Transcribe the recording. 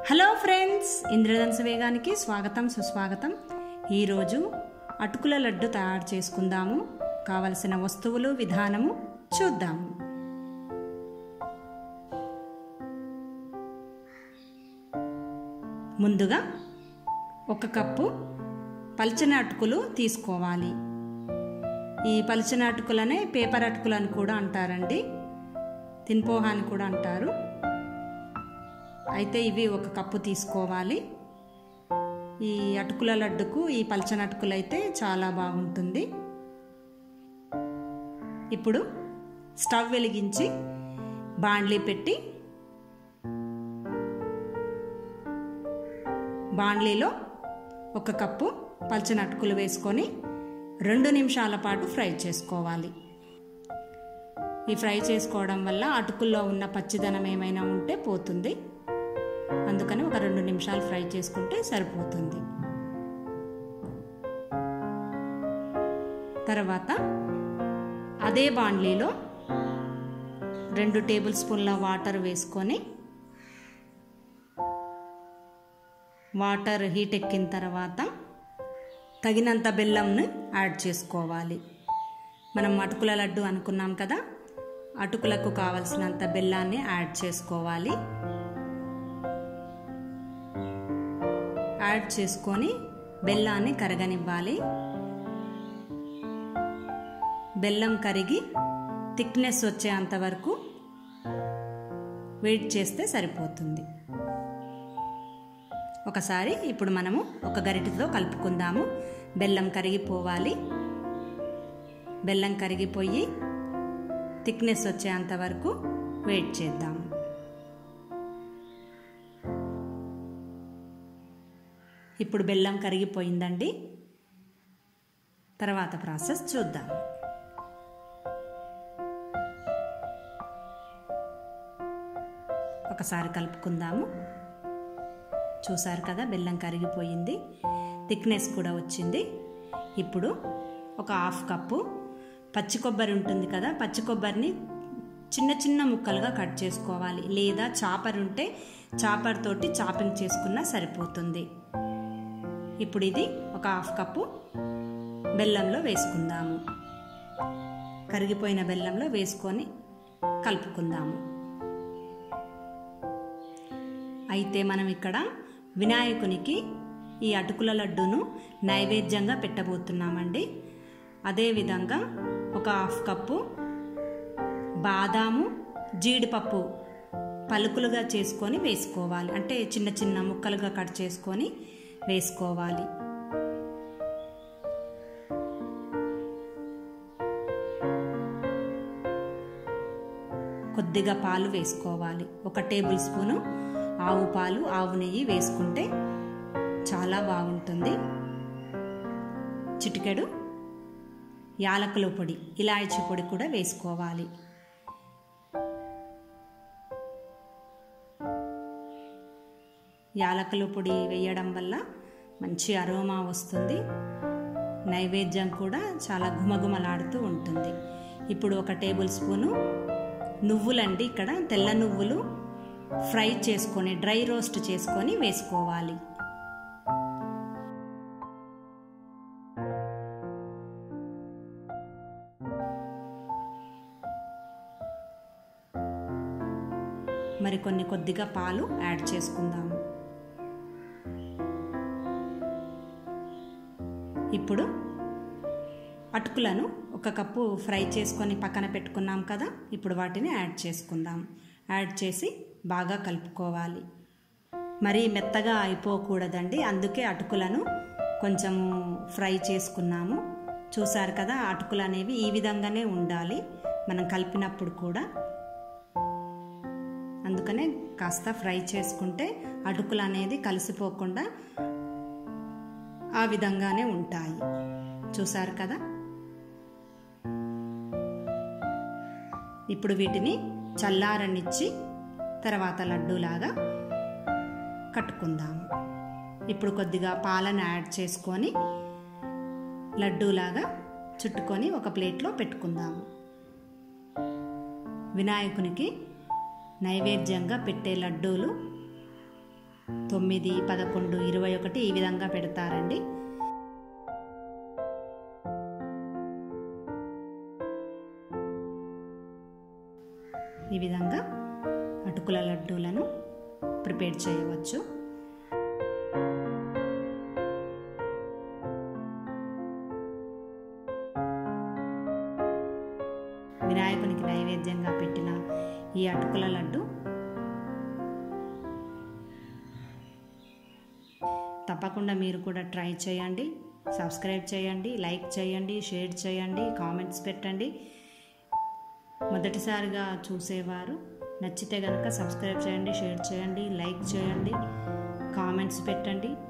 hello friends ఇంద్రధనుసు వేగానికి స్వాగతం సుస్వాగతం ఈరోజు అటుకుల లడ్డు తయారు చేసుకుందాము కావలసిన వస్తువులు విధానము చూద్దాము ముందుగా ఒక కప్పు పల్చని అటుకులు తీసుకోవాలి ఈ పల్చని అటుకులనే పేపర్ అటుకులు అని కూడా అంటారండి తిన్పోహ అని కూడా అంటారు అయితే ఇవి ఒక కప్పు తీసుకోవాలి ఈ అటుకుల లడ్డుకు ఈ పల్చని అటుకులు అయితే చాలా బాగుంటుంది ఇప్పుడు స్టవ్ వెలిగించి బాండ్లీ పెట్టి బాండ్లీలో ఒక కప్పు పల్చని అటుకులు వేసుకొని రెండు నిమిషాల పాటు ఫ్రై చేసుకోవాలి ఈ ఫ్రై చేసుకోవడం వల్ల అటుకుల్లో ఉన్న పచ్చిదనం ఏమైనా ఉంటే పోతుంది అందుకని ఒక రెండు నిమిషాలు ఫ్రై చేసుకుంటే సరిపోతుంది తర్వాత అదే బాండ్లీలో రెండు టేబుల్ స్పూన్ల వాటర్ వేసుకొని వాటర్ హీట్ ఎక్కిన తర్వాత తగినంత బెల్లంను యాడ్ చేసుకోవాలి మనం అటుకుల లడ్డు అనుకున్నాం కదా అటుకులకు కావలసినంత బెల్లాన్ని యాడ్ చేసుకోవాలి యాడ్ చేసుకొని బెల్లాన్ని కరగనివ్వాలి బెల్లం కరిగి థిక్నెస్ వచ్చేంత వరకు వెయిట్ చేస్తే సరిపోతుంది ఒకసారి ఇప్పుడు మనము ఒక గరిటెతో కలుపుకుందాము బెల్లం కరిగిపోవాలి బెల్లం కరిగిపోయి థిక్నెస్ వచ్చేంత వరకు వెయిట్ చేద్దాము ఇప్పుడు బెల్లం కరిగిపోయిందండి తర్వాత ప్రాసెస్ చూద్దాం ఒకసారి కలుపుకుందాము చూసారు కదా బెల్లం కరిగిపోయింది థిక్నెస్ కూడా వచ్చింది ఇప్పుడు ఒక హాఫ్ కప్పు పచ్చి కొబ్బరి ఉంటుంది కదా పచ్చి కొబ్బరిని చిన్న చిన్న ముక్కలుగా కట్ చేసుకోవాలి లేదా చాపర్ ఉంటే చాపర్ తోటి చాపింగ్ చేసుకున్నా సరిపోతుంది ఇప్పుడు ఇది ఒక హాఫ్ కప్పు బెల్లంలో వేసుకుందాము కరిగిపోయిన బెల్లంలో వేసుకొని కలుపుకుందాము అయితే మనం ఇక్కడ వినాయకునికి ఈ అటుకుల లడ్డూను నైవేద్యంగా పెట్టబోతున్నామండి అదేవిధంగా ఒక హాఫ్ కప్పు బాదాము జీడిపప్పు పలుకులుగా చేసుకొని వేసుకోవాలి అంటే చిన్న చిన్న ముక్కలుగా కట్ చేసుకొని వేసుకోవాలి కొద్దిగా పాలు వేసుకోవాలి ఒక టేబుల్ స్పూను ఆవు పాలు ఆవు నెయ్యి వేసుకుంటే చాలా బాగుంటుంది చిటికెడు యాలకుల పొడి ఇలాయచి పొడి కూడా వేసుకోవాలి యాలకుల పొడి వేయడం వల్ల మంచి అరోమా వస్తుంది నైవేద్యం కూడా చాలా గుమగుమలాడుతూ ఉంటుంది ఇప్పుడు ఒక టేబుల్ స్పూను నువ్వులండి ఇక్కడ తెల్ల నువ్వులు ఫ్రై చేసుకొని డ్రై రోస్ట్ చేసుకొని వేసుకోవాలి మరికొన్ని కొద్దిగా పాలు యాడ్ చేసుకుందాము ఇప్పుడు అటుకులను ఒక కప్పు ఫ్రై చేసుకొని పక్కన పెట్టుకున్నాం కదా ఇప్పుడు వాటిని యాడ్ చేసుకుందాం యాడ్ చేసి బాగా కలుపుకోవాలి మరీ మెత్తగా అయిపోకూడదండి అందుకే అటుకులను కొంచెము ఫ్రై చేసుకున్నాము చూసారు కదా అటుకులు అనేవి ఈ విధంగానే ఉండాలి మనం కలిపినప్పుడు కూడా అందుకనే కాస్త ఫ్రై చేసుకుంటే అటుకులు అనేది కలిసిపోకుండా ఆ విధంగానే ఉంటాయి చూసారు కదా ఇప్పుడు వీటిని చల్లారనిచ్చి తర్వాత లడ్డూలాగా కట్టుకుందాము ఇప్పుడు కొద్దిగా పాలను యాడ్ చేసుకొని లడ్డూలాగా చుట్టుకొని ఒక ప్లేట్లో పెట్టుకుందాము వినాయకునికి నైవేద్యంగా పెట్టే లడ్డూలు తొమ్మిది పదకొండు ఇరవై ఒకటి ఈ విధంగా పెడతారండి ఈ విధంగా అటుకుల లడ్డూలను ప్రిపేర్ చేయవచ్చు వినాయకునికి నైవేద్యంగా పెట్టిన ఈ అటుకుల లడ్డు తప్పకుండా మీరు కూడా ట్రై చేయండి సబ్స్క్రైబ్ చేయండి లైక్ చేయండి షేర్ చేయండి కామెంట్స్ పెట్టండి మొదటిసారిగా చూసేవారు నచ్చితే కనుక సబ్స్క్రైబ్ చేయండి షేర్ చేయండి లైక్ చేయండి కామెంట్స్ పెట్టండి